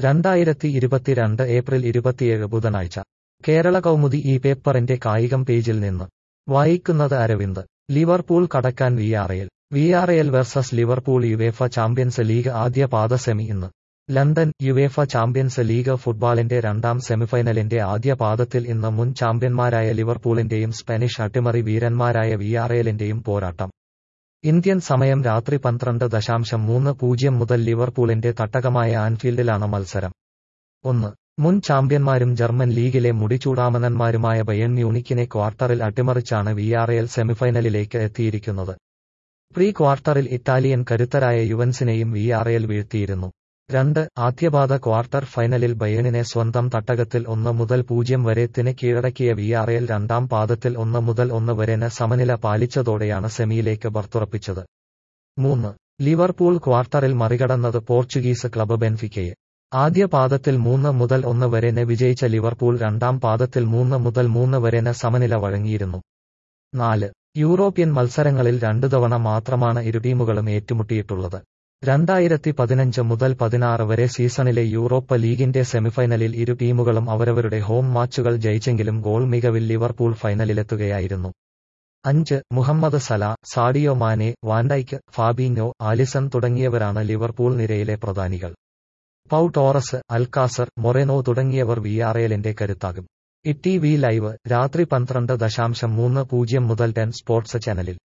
രണ്ടായിരത്തി ഇരുപത്തിരണ്ട് ഏപ്രിൽ ഇരുപത്തിയേഴ് ബുധനാഴ്ച കേരള കൗമുദി ഈ പേപ്പറിന്റെ കായികം പേജിൽ നിന്ന് വായിക്കുന്നത് അരവിന്ദ് ലിവർപൂൾ കടക്കാൻ Villarreal Villarreal versus Liverpool UEFA Champions League ആദ്യ പാദ സെമി ഇന്ന് ലണ്ടൻ യുവേഫ ചാമ്പ്യൻസ് ലീഗ് ഫുട്ബോളിന്റെ രണ്ടാം സെമിഫൈനലിന്റെ ആദ്യ പാദത്തിൽ ഇന്ന് മുൻ ചാമ്പ്യന്മാരായ ലിവർപൂളിന്റെയും സ്പാനിഷ് അട്ടിമറി വീരന്മാരായ വിആർഎലിന്റെയും പോരാട്ടം ഇന്ത്യൻ സമയം രാത്രി പന്ത്രണ്ട് ദശാംശം മൂന്ന് പൂജ്യം മുതൽ ലിവർപൂളിന്റെ തട്ടകമായ ആൻഫീൽഡിലാണ് മത്സരം ഒന്ന് മുൻ ചാമ്പ്യന്മാരും ജർമ്മൻ ലീഗിലെ മുടിചൂടാമനന്മാരുമായ ബയൺ മ്യൂണിക്കിനെ ക്വാർട്ടറിൽ അട്ടിമറിച്ചാണ് വിആർഎൽ സെമിഫൈനലിലേക്ക് എത്തിയിരിക്കുന്നത് പ്രീ ക്വാർട്ടറിൽ ഇറ്റാലിയൻ കരുത്തരായ യുവൻസിനെയും വിആർഎൽ വീഴ്ത്തിയിരുന്നു രണ്ട് ആദ്യപാദ ക്വാർട്ടർ ഫൈനലിൽ ബയണിനെ സ്വന്തം തട്ടകത്തിൽ ഒന്ന് മുതൽ പൂജ്യം വരെ ത്തിന് കീഴടക്കിയ വിആർഎൽ രണ്ടാം പാദത്തിൽ ഒന്ന് മുതൽ ഒന്ന് വരെന് സമനില പാലിച്ചതോടെയാണ് സെമിയിലേക്ക് ബർത്തുറപ്പിച്ചത് മൂന്ന് ലിവർപൂൾ ക്വാർട്ടറിൽ മറികടന്നത് പോർച്ചുഗീസ് ക്ലബ് ബെൻഫിക്കയെ ആദ്യ പാദത്തിൽ മൂന്ന് മുതൽ ഒന്ന് വരെന് വിജയിച്ച ലിവർപൂൾ രണ്ടാം പാദത്തിൽ മൂന്ന് മുതൽ മൂന്ന് വരെന് സമനില വഴങ്ങിയിരുന്നു നാല് യൂറോപ്യൻ മത്സരങ്ങളിൽ രണ്ടു തവണ മാത്രമാണ് ഇരു ടീമുകളും ഏറ്റുമുട്ടിയിട്ടുള്ളത് രണ്ടായിരത്തി പതിനഞ്ച് മുതൽ പതിനാറ് വരെ സീസണിലെ യൂറോപ്പ ലീഗിന്റെ സെമിഫൈനലിൽ ഇരു ടീമുകളും അവരവരുടെ ഹോം മാച്ചുകൾ ജയിച്ചെങ്കിലും ഗോൾ മികവിൽ ലിവർപൂൾ ഫൈനലിലെത്തുകയായിരുന്നു അഞ്ച് Mohamed Salah Sadio Mane Van Dijk Fabinho Alisson തുടങ്ങിയവരാണ് ലിവർപൂൾ നിരയിലെ പ്രധാനികൾ പൌ ടോറസ് അൽക്കാസർ മൊറേനോ തുടങ്ങിയവർ വിആർഎലിന്റെ കരുത്താകും ഇ ടി വി ലൈവ് രാത്രി പന്ത്രണ്ട് ദശാംശം മൂന്ന് പൂജ്യം മുതൽ ടെൻ സ്പോർട്സ് ചാനലിൽ